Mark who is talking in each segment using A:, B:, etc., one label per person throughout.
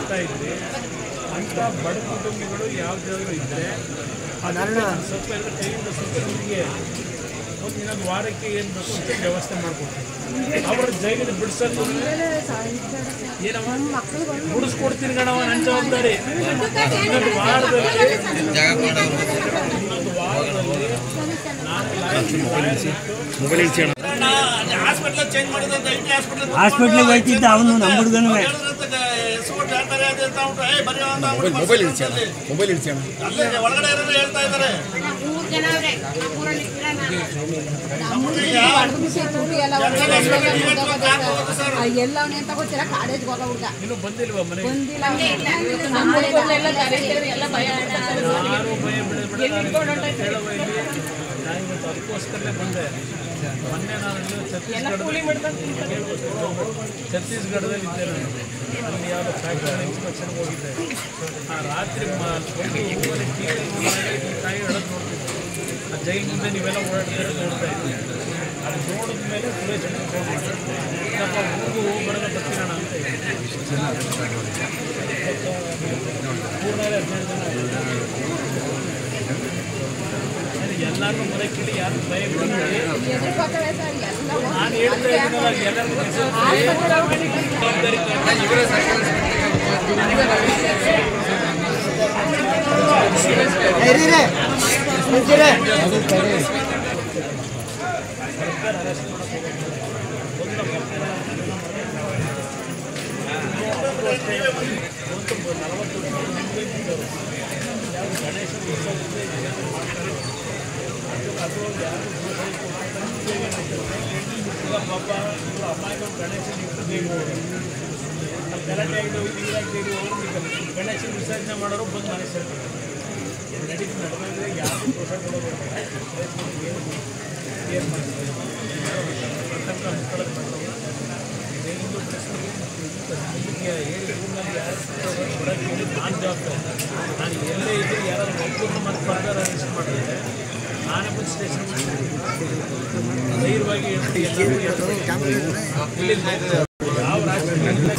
A: ಹೇಳ್ತಾ ಇದ್ರಿ ಅಂಥ ಬಡ ಕುಟುಂಬಗಳು ಯಾವ್ದಾದ್ರು ಇದ್ದರೆ ಅದನ್ನ ಸ್ವಲ್ಪ ಎಲ್ಲ ಕೈಯಿಂದ ಸ್ವಲ್ಪ ನಿಮಗೆ ಒಂದು ಇನ್ನೊಂದು ವಾರಕ್ಕೆ ಏನು ಬೇಕು ಅಂತ ವ್ಯವಸ್ಥೆ ಮಾಡ್ಕೊಡ್ತೀನಿ ಅವ್ರ ಜೈಲಿಗೆ ಬಿಡಿಸೋದು ಏನಮ್ಮ ಬಿಡಿಸ್ಕೊಡ್ತೀನಿ ಕಣವ ನನ್ನ ಜವಾಬ್ದಾರಿ ಇನ್ನೊಂದು ವಾರದಲ್ಲಿ ಇನ್ನೊಂದು ವಾರದಲ್ಲಿ ನಾನು ಲಾಯರ್ ಇಟ್ಟು
B: ಹಾಸ್ಪಿಟ್ಲ್ ಚೇಂಜ್ ಮಾಡಿದ್ರೆ ಐಟಿ ಹಾಸ್ಪಿಟ್ಲ್
C: ಹಾಸ್ಪಿಟ್ಲಿಗೆ ಹೋಯ್ತಿದ್ದ ಅವನು ನಮ್ಮ ಹುಡುಗನೂ
B: ಮೊಬೈಲ್ ಇಡ್ಸೋಣ ಮೊಬೈಲ್ ಇಡ್ಸೋಣ ಅಲ್ಲೇ ಒಳಗಡೆ ಇರೋರು ಹೇಳ್ತಾ ಇದ್ದಾರೆ
D: ಮೂರು ಜನ ಅವ್ರೆ ಊರಲ್ಲಿ
E: ಎಲ್ಲವನ್ನೇ ತಗೋತೀರ ಕಾಲೇಜ್ಗೆ ಹೋಗೋ ಹುಡುಗ
A: ಇನ್ನೂ ಬಂದಿಲ್ವಾ ಮನೆಗೆ
E: ಬಂದಿಲ್ಲ
A: ಯಾರು ಭಯ ಬಿಡ ಹೇಳುವ ಇಲ್ಲಿ ನಾನು ಇವತ್ತು ಅದಕ್ಕೋಸ್ಕರನೇ ಬಂದೆ ಮೊನ್ನೆ ನಾನು ಇಲ್ಲಿ ಛತ್ತೀಸ್ಗಢ ಛತ್ತೀಸ್ಗಢದಲ್ಲಿ ಇದ್ದೆ ನಾನು ಅಲ್ಲಿ ಯಾವುದೋ ಫ್ಯಾಕ್ಟರಿ ಇನ್ಸ್ಪೆಕ್ಷನ್ಗೆ ಹೋಗಿದ್ದೆ ಆ ರಾತ್ರಿ ಮ- ಒಂದು ಮೂರುವರೆ ಟಿ ವಿ ತಾಯಿ ಹೇಳೋದು ನೋಡ್ತಿದ್ದೆ ಆ ಜೈಲ್ ಮುಂದೆ ನೀವೆಲ್ಲ ಓಡಾಡ್ತಾರೆ ನೋಡ್ತಾ ಇದ್ದೆ ಅದು ನೋಡಿದ ಮೇಲೆ ಸುರೇಶ್ ಫೋನ್ ಮಾಡಿದೆ ಇಲ್ಲಪ್ಪ ಊರಿಗೂ ಹೋಗಿ ಬರೋದ ಬರ್ತೀನಣ್ಣ ಅಂತ ಮೂರ್ನಾಳೆ ಹದಿನೆಂಟು ಜನ ಎಲ್ಲರೂ ಮನೆ ಕೇಳಿ ಯಾರು ಭಯ ಬಿಡಬೇಡಿ
E: ಎದುರ್ಕೋತಾರೆ ಸರ್ ಎಲ್ಲ
A: ನಾನು ಹೇಳ್ತಾ ಇದ್ದೀನಲ್ಲ ಎಲ್ಲರಿಗೂ ಜವಾಬ್ದಾರಿ ಪಾಪ ಇವರು ಅಮ್ಮಾಯಿಗೆ ಗಣೇಶನ ಇಟ್ಟು ನೀವು ಅಲ್ಲಿ ಗಲಾಟೆ ಆಗಿದೆ ನೀರಾಗ್ತೀರಿ ಗಣೇಶನ ವಿಸರ್ಜನೆ ಮಾಡೋರು ಬಂದು ಮನೆ ಸೇರ್ತಾರೆ ನಡೀತು ನಡೆದ್ರೆ ಯಾರು ದೋಷ ಕೊಡೋದು ಏನು ಮಾಡ್ತಾರೆ ಪ್ರತಂಕ ಹಂಚ್ಕೊಳ್ಳೋದು ಮಾಡ್ತಾರೆ ಇದೇನಿದು ಮುಂದಕ್ಕೆ ಹೇಳಿ ರೂಮ್ನಲ್ಲಿ ಯಾರು ಕೊಡೋಕ್ಕೆ ಹೇಳಿ ನಾನು ಜವಾಬ್ದಾರಿ ನಾನು ಎಲ್ಲೇ ಇದ್ದರೂ ಯಾರಾದ್ರು ಒಬ್ಬರನ್ನ ಮತ್ತೆ ಫರ್ದರ್ ಅರೆಸ್ಟ್ ಮಾಡಿದ್ರೆ ನಾನೇ ಬಂದು ಸ್ಟೇಷನ್ ಧೈರ್ಯವಾಗಿ ಹೇಳ್ಬಿಟ್ಟು ಎಲ್ಲರೂ ಹೇಳ್ಬಿಟ್ಟು ಇಲ್ಲಿ ಯಾವ ರಾಜಕೀಯ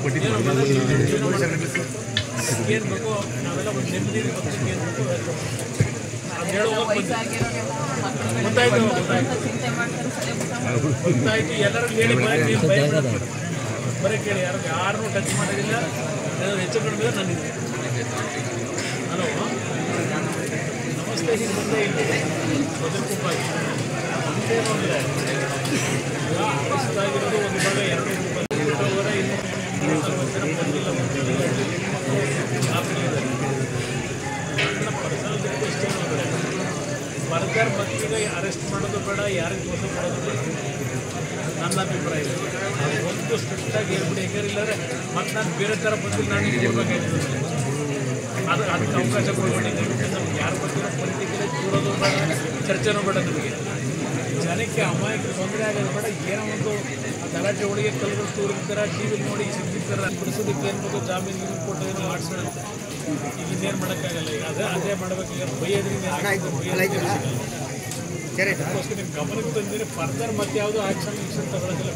A: ಏನು ಬೇಕೋ ನಾವೆಲ್ಲ ಒಂದು ನೆಮ್ಮದಿ ಪಕ್ಷಕ್ಕೆ ಏನು ಬೇಕೋ ಅದು ಹೇಳುವಾಗ ಗೊತ್ತಾಯ್ತು ಗೊತ್ತಾಯ್ತು ಗೊತ್ತಾಯ್ತು ಎಲ್ಲರೂ ಹೇಳಿ ಭಯ ನೀವು ಭಯ ಪಡೋದು ಬರೀ ಕೇಳಿ ಯಾರು ಯಾರನ್ನೂ ಟಚ್ ಮಾಡೋದಿಲ್ಲ ಏನಾದ್ರು ಹೆಚ್ಚು ಕಡಿಮೆ ನನಗೆ ಹಲೋ ನಮಸ್ತೆ ಹೀಗೆ ಬಂದೇ ಇಲ್ಲ ಮೊದಲು ರೂಪಾಯಿ ಒಂದೇ ನೋಡಿದೆ ಈಗ ಅರೆಸ್ಟಾಗಿರೋದು ಒಂದು ಭಾಗ ಎರಡು ರೂಪಾಯಿ ಎರಡೂವರೆ ಇನ್ನು ನಲವತ್ತು ಜನ ಬಂದಿಲ್ಲ ಬಂದಿಲ್ಲ ಹಾಕ್ತಿದ್ದಾರೆ ನನ್ನ ಪರ್ಸನಲ್ ರಿಕ್ವೆಸ್ಟ್ ಏನು ಅಂದರೆ ಫರ್ದರ್ ಮಕ್ಕಳಿಗೆ ಅರೆಸ್ಟ್ ಮಾಡೋದು ಬೇಡ ಯಾರಿಗೆ ದೋಷ ಮಾಡೋದು ಬೇಡ ನನ್ನ ಅಭಿಪ್ರಾಯ ಇದೆ ಅದು ಒಂದು ಸ್ಟ್ರಿಕ್ಟಾಗಿ ಹೇಳ್ಬಿಡಿ ಯಾಕಂದ್ರೆ ಇಲ್ಲಾಂದ್ರೆ ಮತ್ತೆ ನಾನು ಬೇರೆ ಥರ ಬಂದಿಲ್ಲ ನಾನು ಈಗ ಕೊಡ್ಬೇಕಾಯ್ತದೆ ಅದು ಅದಕ್ಕೆ ಅವಕಾಶ ಕೊಡಬೇಡಿ ದಯವಿಟ್ಟು ನಮ್ಗೆ ಯಾರು ಬರ್ತಿರೋ ಪೊಲಿಟಿಕಲಿ ಕೂರೋದು ಬೇಡ ಚರ್ಚೆನೂ ಬೇಡ ನಮಗೆ ಜನಕ್ಕೆ ಅಮಾಯಕರು ತೊಂದರೆ ಆಗೋದು ಬೇಡ ಏನೋ ಒಂದು ಆ ಗಲಾಟೆ ಒಳಗೆ ಕಲ್ಗಳು ತೂರಿರ್ತಾರೆ ಟಿ ವಿಲಿ ನೋಡಿ ಸಿಗ್ತಿರ್ತಾರೆ ಬಿಡಿಸೋದಕ್ಕೆ ಏನು ಬೇಕು ಜಾಮೀನು ಗೀಮೀನು ಕೊಟ್ಟು ಏನೋ ಮಾಡಿಸೋಣಂತೆ ಈಗ ಇನ್ನೇನು ಮಾಡೋಕ್ಕಾಗಲ್ಲ ಈಗ ಅದೇ ಅದೇ ಮಾಡ್ಬೇಕು ಈಗ ಬೈಯೋದ್ರಿಂದ ಬೈಯೋದ್ರಿಂದ ಅದಕ್ಕೋಸ್ಕರ ನಿಮ್ಮ ಗಮನಕ್ಕೆ ತಂದಿದ್ರೆ ಫರ್ದರ್ ಮತ್ತೆ ಯಾವುದೋ ಆ್ಯಕ್ಷನ್ ಗಿಕ್ಷನ್ ತಗೊಳ್ಳೋದಿಲ್ಲ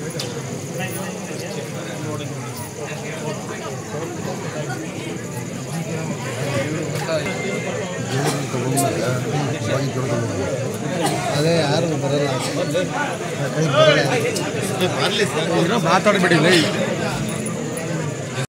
A: ನೋಡಿ
F: ಅದೇ ಯಾರು ಬರಲ್ಲ
B: ಮಾತಾಡಬೇಡಿ